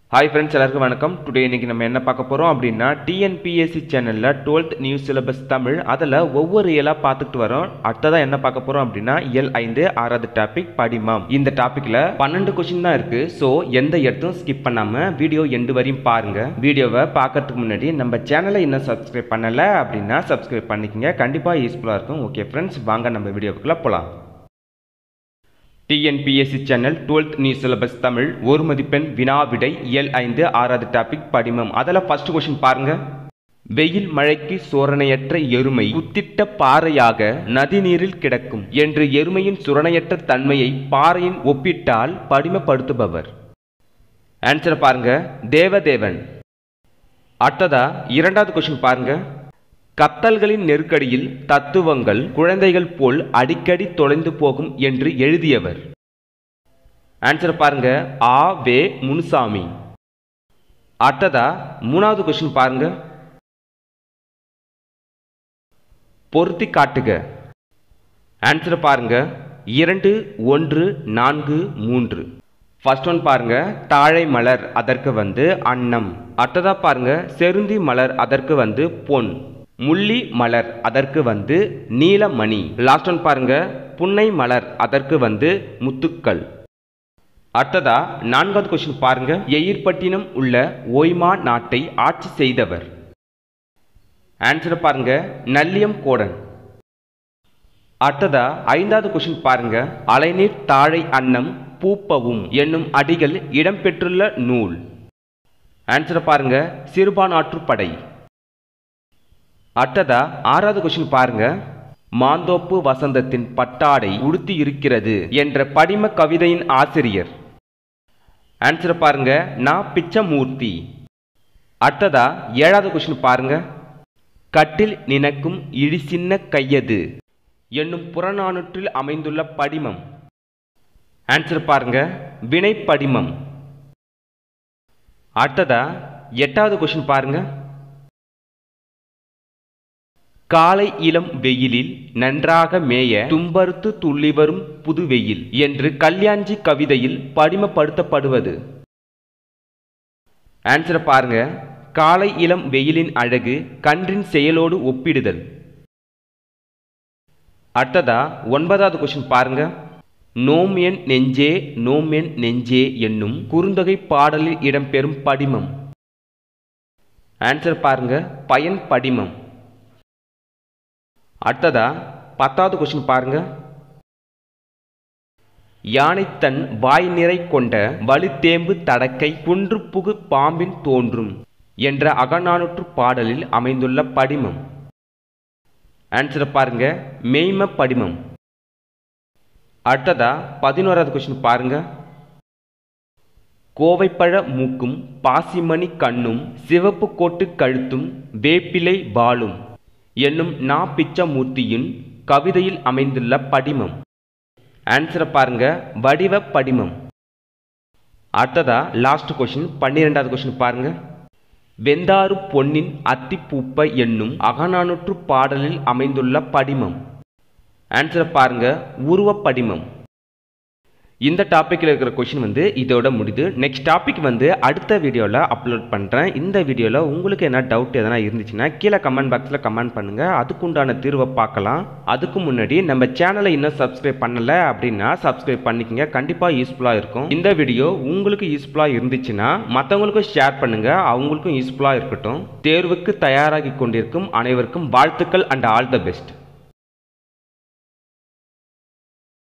hi friends எல்லாருக்கும் வணக்கம் today இன்னைக்கு நம்ம என்ன பார்க்க போகிறோம் அப்படின்னா டிஎன்பிஎஸ்சி சேனலில் டுவெல்த் நியூஸ் சிலபஸ் தமிழ் அதில் ஒவ்வொரு இயலாக பார்த்துட்டு வரோம் அடுத்ததாக என்ன பார்க்க போகிறோம் அப்படின்னா இயல் ஐந்து ஆறாவது டாபிக் படிமாம் இந்த டாப்பிக்கில் பன்னெண்டு கொஷின் தான் இருக்குது ஸோ எந்த இடத்தும் ஸ்கிப் பண்ணாமல் வீடியோ எண்டு வரையும் பாருங்கள் வீடியோவை பார்க்கறதுக்கு முன்னாடி நம்ம சேனலை இன்னும் சப்ஸ்கிரைப் பண்ணலை அப்படின்னா சப்ஸ்கிரைப் பண்ணிக்கங்க கண்டிப்பாக யூஸ்ஃபுல்லாக இருக்கும் ஓகே ஃப்ரெண்ட்ஸ் வாங்க நம்ம வீடியோக்குள்ளே போகலாம் TNPSC channel twelfth news syllabus Tamil ஒரு மதிப்பெண் வினா விடை இயல் ஐந்து ஆறாவது டாபிக் படிமம் அதில் ஃபர்ஸ்ட் கொஸ்டின் பாருங்க வெயில் மழைக்கு சோரணையற்ற எருமை குத்திட்ட பாறையாக நதிநீரில் கிடக்கும் என்று எருமையின் சுரணையற்ற தன்மையை பாறையின் ஒப்பிட்டால் படிமப்படுத்துபவர் ஆன்சரை பாருங்க தேவதேவன் அடுத்ததா இரண்டாவது கொஸ்டின் பாருங்க கத்தல்களின் நெருக்கடியில் தத்துவங்கள் குழந்தைகள் போல் அடிக்கடி தொலைந்து போகும் என்று எழுதியவர் ஆன்சர் பாருங்க ஆ வே முனுசாமி அடுத்ததா மூணாவது கொஸ்டின் பாருங்க பொருத்தி காட்டுக ஆன்சர் பாருங்க இரண்டு ஒன்று நான்கு மூன்று ஃபர்ஸ்ட் ஒன் பாருங்க தாழை மலர் அதற்கு வந்து அன்னம் அடுத்ததா பாருங்க செருந்தி மலர் அதற்கு வந்து பொன் முள்ளி மலர் அதற்கு வந்து நீலமணி லாஸ்ட் ஒன் பாருங்க புன்னை மலர் அதற்கு வந்து முத்துக்கள் அடுத்ததா நான்காவது கொஸ்டின் பாருங்க எயிர்பட்டினம் உள்ள ஓய்மா நாட்டை ஆட்சி செய்தவர் ஆன்சர் பாருங்க நல்லியம் கோடன் அடுத்ததா ஐந்தாவது கொஸ்டின் பாருங்க அலைநீர் தாழை அன்னம் பூப்பவும் என்னும் அடிகள் இடம்பெற்றுள்ள நூல் ஆன்சர் பாருங்க சிறுபானாற்றுப்படை அடுத்ததா ஆறாவது கொஸ்டின் பாருங்க மாந்தோப்பு வசந்தத்தின் பட்டாடை உடுத்தி இருக்கிறது என்ற படிம கவிதையின் ஆசிரியர் ஆன்சர் பாருங்க நான் பிச்சமூர்த்தி அடுத்ததா ஏழாவது கொஸ்டின் பாருங்க கட்டில் நினைக்கும் இழிசின்ன கையது என்னும் புறநானூற்றில் அமைந்துள்ள படிமம் ஆன்சர் பாருங்க வினை படிமம் அடுத்ததா எட்டாவது கொஸ்டின் பாருங்க காலை இளம் வெயிலில் நன்றாக மேய தும்பறுத்து துள்ளி வரும் புது வெயில் என்று கல்யாண்ஜி கவிதையில் படிமப்படுத்தப்படுவது ஆன்சரை பாருங்க காலை இளம் வெயிலின் அழகு கன்றின் செயலோடு ஒப்பிடுதல் அடுத்ததா ஒன்பதாவது கொஸ்டின் பாருங்க நோம் என் நெஞ்சே நோம் என் நெஞ்சே என்னும் குறுந்தொகை பாடலில் இடம்பெறும் படிமம் ஆன்சர் பாருங்க பயன் படிமம் அடுத்ததா பத்தாவது கொஸ்டின் பாருங்க யானை தன் வாய் நிறை கொண்ட வலுத்தேம்பு தடக்கை குன்று புகு பாம்பின் தோன்றும் என்ற அகநானூற்று பாடலில் அமைந்துள்ள படிமம் ஆன்சரை பாருங்க மெய்ம படிமம் அடுத்ததா பதினோராவது கொஸ்டின் பாருங்க கோவைப்பழ மூக்கும் பாசிமணி கண்ணும் சிவப்பு கோட்டு கழுத்தும் வேப்பிலை வாளும் என்னும் நா பிச்சமூர்த்தியின் கவிதையில் அமைந்துள்ள படிமம் ஆன்சரை பாருங்க வடிவ படிமம் அடுத்ததா லாஸ்ட் கொஷின் பன்னிரெண்டாவது கொஷின் பாருங்க வெந்தாறு பொன்னின் அத்திப்பூப்ப என்னும் அகநானூற்று பாடலில் அமைந்துள்ள படிமம் ஆன்சரை பாருங்க உருவ படிமம் இந்த டாப்பிக்கில் இருக்கிற கொஷின் வந்து இதோட முடியுது நெக்ஸ்ட் டாபிக் வந்து அடுத்த வீடியோவில் அப்லோட் பண்ணுறேன் இந்த வீடியோவில் உங்களுக்கு என்ன டவுட் எதனா இருந்துச்சுன்னா கீழே கமெண்ட் பாக்ஸில் கமெண்ட் பண்ணுங்கள் அதுக்குண்டான தீர்வை பார்க்கலாம் அதுக்கு முன்னாடி நம்ம சேனலை இன்னும் சப்ஸ்கிரைப் பண்ணலை அப்படின்னா சப்ஸ்கிரைப் பண்ணிக்கங்க கண்டிப்பாக யூஸ்ஃபுல்லாக இருக்கும் இந்த வீடியோ உங்களுக்கு யூஸ்ஃபுல்லாக இருந்துச்சுன்னா மற்றவங்களுக்கும் ஷேர் பண்ணுங்கள் அவங்களுக்கும் யூஸ்ஃபுல்லாக இருக்கட்டும் தேர்வுக்கு தயாராகி கொண்டிருக்கும் அனைவருக்கும் வாழ்த்துக்கள் அண்ட் ஆல் த பெஸ்ட்